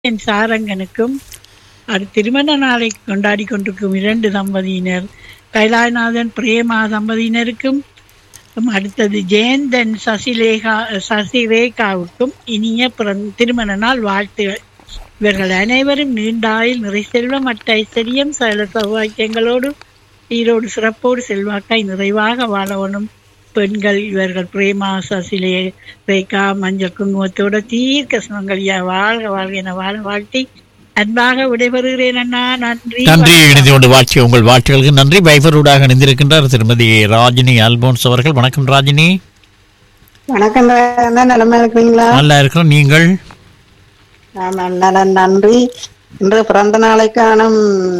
என் சாரங்கனுக்கும் அது திருமண நாளை கொண்டாடி கொண்டிருக்கும் இரண்டு தம்பதியினர் கைலாயநாதன் பிரேமா தம்பதியினருக்கும் அடுத்தது ஜெயந்தன் சசிலேகா சசிரேகாவுக்கும் இனிய பிறந்த திருமண நாள் வாழ்த்துகள் இவர்கள் அனைவரும் நீண்ட ஆயுள் நிறை செல்வம் மற்ற ஐஸ்வர்யம் சகல சௌபாக்கியங்களோடு ஈரோடு சிறப்போடு செல்வாக்காய் நிறைவாக வாழவனும் பெண்கள் இவர்கள் பிரேமா சசிலே ரேகா மஞ்சள் குங்குமத்தோட தீர்க்க சுமங்கலியா வாழ்க வாழ்க என வாழ வாழ்த்தி அன்பாக விடைபெறுகிறேன் அண்ணா நன்றி நன்றி இணைந்து கொண்டு வாழ்ச்சி உங்கள் வாழ்த்துகளுக்கு நன்றி வைபரூடாக இணைந்திருக்கின்றார் திருமதி ராஜினி அல்போன்ஸ் அவர்கள் வணக்கம் ராஜினி வணக்கம் ராஜா, நலமா இருக்கிறீங்களா நல்லா இருக்கிறோம் நீங்கள் ஆமாம், நலன் நன்றி இன்று பிறந்த நாளை காணும்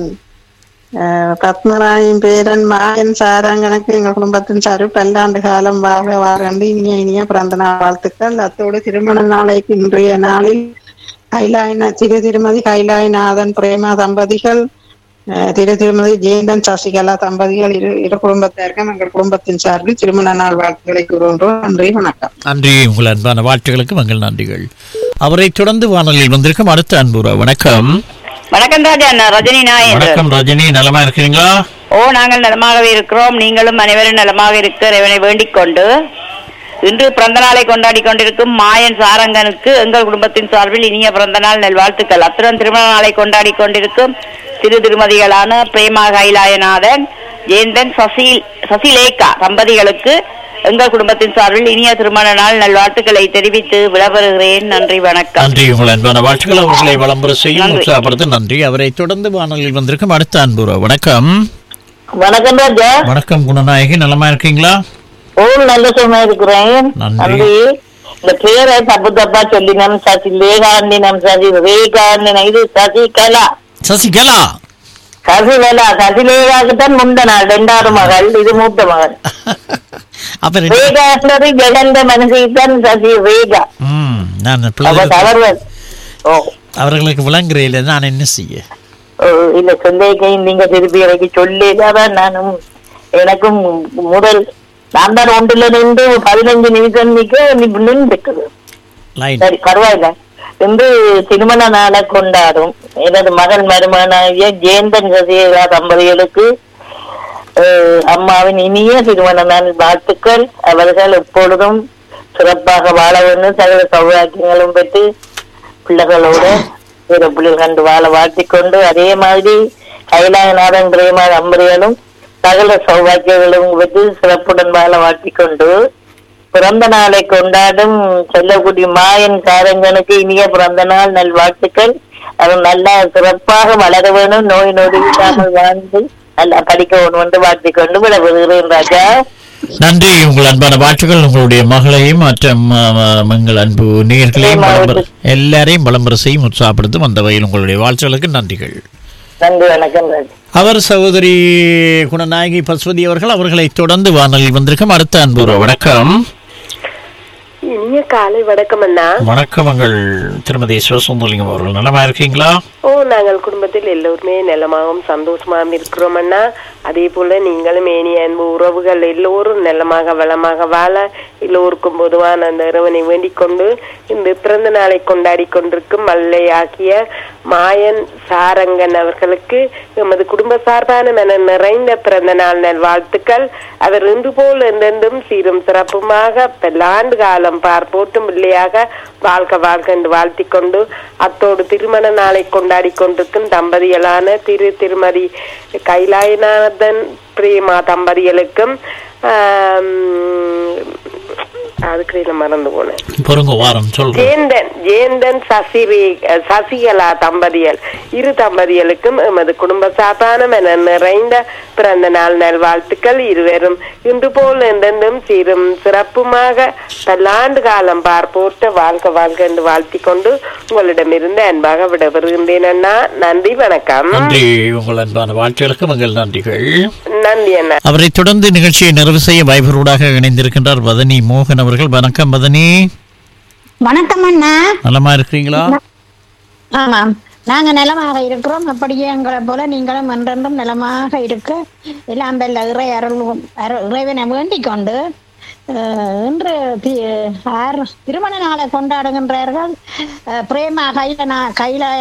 அஹ், பத்மராயின் பேரன் மாயன் சாரங்கனுக்கு எங்கள் குடும்பத்தின் சார்பு பல்லாண்டு காலம் வாழ வாரண்டு இனிய இனிய பிறந்த நாள் வாழ்த்துக்கள் அத்தோடு திருமண நாளைக்கு இன்றைய நாளில் கைலாயன திரு திருமதி கைலாயநாதன் பிரேமா தம்பதிகள் அஹ், திரு திருமதி ஜெயந்தன் சசிகலா தம்பதிகள் இரு இரு குடும்பத்தாருக்கும் எங்கள் குடும்பத்தின் சார்பில் திருமண நாள் வாழ்த்துக்களை கூறுகின்றோம் நன்றி வணக்கம் நன்றி உங்கள் அன்பான வாழ்த்துகளுக்கு மங்கள் நன்றிகள் அவரை தொடர்ந்து வானொலியில் வந்திருக்கும் அடுத்த அன்புறா வணக்கம் வணக்கம் ராஜா நான் ரஜினி நாயர் வணக்கம் ராஜினி நலமா இருக்கிறீங்களா ஓ நாங்கள் நலமாகவே இருக்கிறோம் நீங்களும் அனைவரும் நலமாக இருக்க இறைவனை வேண்டிக் கொண்டு இன்று பிறந்த நாளை கொண்டாடி கொண்டிருக்கும் மாயன் சாரங்கனுக்கு எங்கள் குடும்பத்தின் சார்பில் இனிய பிறந்த நாள் நல்வாழ்த்துக்கள் அத்துடன் திருமண நாளை கொண்டாடி கொண்டிருக்கும் திரு திருமதிகளான பிரேமா கைலாயநாதன் ஜெயந்தன் சசி சசிலேகா தம்பதிகளுக்கு எங்கள் குடும்பத்தின் சார்பில் இனிய திருமண நாள் நல்வாழ்த்துக்களை தெரிவித்து விடைபெறுகிறேன் நன்றி வணக்கம் நன்றி உங்கள் அன்பான வாழ்த்துக்கள் அவர்களை வளம்பர செய்யும் நன்றி. உற்சாகப்படுத்த நன்றி அவரை தொடர்ந்து வானொலியில் வந்திருக்கும் அடுத்த அன்புறா வணக்கம் வணக்கம் ராஜா வணக்கம் குணநாயகி நலமா இருக்கீங்களா ஓ நல்ல சும்மா இருக்கிறேன் நன்றி. நன்றி இந்த பேரை தப்பு தப்பா சொல்லினம் சசி லேகாண்டினம் சசி ரேகாண்டினம் இது சசிகலா சசிகலா சசிகலா சசிலேகாவுக்கு தான் முந்த நாள் ரெண்டாவது மகள் இது மூத்த மகள் அப்ப ரெண்டு- ரேகாண்டது ஜெகந்த மனசுக்கு தான் சசி ரேகா ம், நான் அப்ப பிள்ளைகளுக்கு- தவறு ஓ அவர்களுக்கு விளங்குறையில் நான் என்ன செய்ய ஓ, இல்ல சொல்லிக்கையும் நீங்க திருப்பி எனக்கு சொல்லிதான் நானும் எனக்கும் முதல் நான் தான் ஒன்றுல நின்று பதினஞ்சு நிமிஷம் நிக்க நின்று லைன் சரி பரவாயில்ல இன்று திருமண நாளை கொண்டாடும் எனது மகன் மருமகனாகிய ஜெயந்தன் சசிகலா தம்பதிகளுக்கு அஹ், அம்மாவின் இனிய திருமண நாள் வாழ்த்துக்கள் அவர்கள் எப்பொழுதும் சிறப்பாக வாழ வேண்டும் சகல சௌபாக்கியங்களும் பெற்று பிள்ளைகளோட பிற பிள்ளைகள் கண்டு வாழ வாழ்த்திக் கொண்டு அதே மாதிரி கைலாயநாதன் பிரேமா தம்பதிகளும் சகல சௌபாக்கியங்களும் பெற்று சிறப்புடன் வாழ வாழ்த்திக் கொண்டு பிறந்த நாளை கொண்டாடும் செல்லக்குடி மாயன் காரங்கனுக்கு இனிய பிறந்த நாள் நல் வாழ்த்துக்கள் அவன் நல்லா சிறப்பாக வளர வேணும் நோய் நொடி இல்லாமல் வாழ்ந்து நல்லா படிக்க வேணும் என்று வாழ்த்திக் கொண்டு விடைபெறுகிறேன் ராஜா நன்றி உங்கள் அன்பான வாழ்த்துக்கள் உங்களுடைய மகளையும் மற்றும் அ, அ, எங்கள் அன்பு நேயர்களையும் விளம்பர எல்லாரையும் விளம்பர செய்யும் உற்சாகப்படுத்தும் அந்த வகையில் உங்களுடைய வாழ்த்துக்களுக்கு நன்றிகள் நன்றி வணக்கம் ராஜா அவர் சகோதரி குணநாயகி பசுவதி அவர்கள் அவர்களை தொடர்ந்து வானொலியில் வந்திருக்கும் அடுத்த அன்பு வணக்கம் இனிய காலை வணக்கம் அண்ணா வணக்கம் உங்கள் திருமதி சிவசுந்தலிங்கம் அவர்கள் நலமா இருக்கீங்களா ஓ நாங்கள் குடும்பத்தில் எல்லோருமே நலமாகவும் சந்தோஷமாகவும் இருக்கிறோம் அண்ணா அதே போல நீங்களும் ஏனிய அன்பு உறவுகள் எல்லோரும் நலமாக வளமாக வாழ எல்லோருக்கும் பொதுவான அந்த இறைவனை வேண்டிக் கொண்டு இந்த பிறந்த நாளை கொண்டாடி கொண்டிருக்கும் மல்லையாகிய மாயன் சாரங்கன் அவர்களுக்கு எமது குடும்ப சார்பான மன நிறைந்த பிறந்த நாள் நல் வாழ்த்துக்கள் அவர் இன்று போல் என்றென்றும் சீரும் சிறப்புமாக பல்லாண்டு காலம் பார்ப்போட்டும் பிள்ளையாக வாழ்க வாழ்க என்று வாழ்த்திக் கொண்டு அத்தோடு திருமண நாளை கொண்டாடி கொண்டிருக்கும் தம்பதிகளான திரு திருமதி கைலாயநாதன் பிரேமா தம்பதிகளுக்கும் ஆம், அதுக்கு நான் மறந்து போனேன் பொறுங்க வாரம் சொல்றேன் ஜேந்தன் ஜேந்தன் சசிரே சசிகலா தம்பதிகள் இரு தம்பதிகளுக்கும் எமது குடும்ப சார்பான என நிறைந்த பிறந்த நாள் நல்வாழ்த்துக்கள் இருவரும் இன்று போல் என்றென்றும் சீரும் சிறப்புமாக பல்லாண்டு காலம் பார்ப்போர்த்த வாழ்க வாழ்க என்று வாழ்த்திக் கொண்டு உங்களிடமிருந்து அன்பாக விடைபெறுகின்றேன் அண்ணா நன்றி வணக்கம் நன்றி உங்கள் அன்பான வாழ்த்துக்களுக்கு உங்கள் நன்றிகள் நன்றி அண்ணா அவரை தொடர்ந்து நிகழ்ச்சியை நிறைவு செய்ய வைபரோடாக இணைந்திருக்கின்றார் வதனி மோகன் அவர்கள் வணக்கம் வதனி வணக்கம் அண்ணா நலமா இருக்கிறீங்களா ஆமாம் நாங்க நலமாக இருக்கிறோம் அப்படியே எங்களை போல நீங்களும் என்றென்றும் நலமாக இருக்க எல்லாம் வல்ல இறை அருள் அருள் இறைவனை வேண்டிக் கொண்டு அஹ், இன்று தி- யார் திருமண நாளை கொண்டாடுகின்றார்கள் அஹ், பிரேமா கைல கைல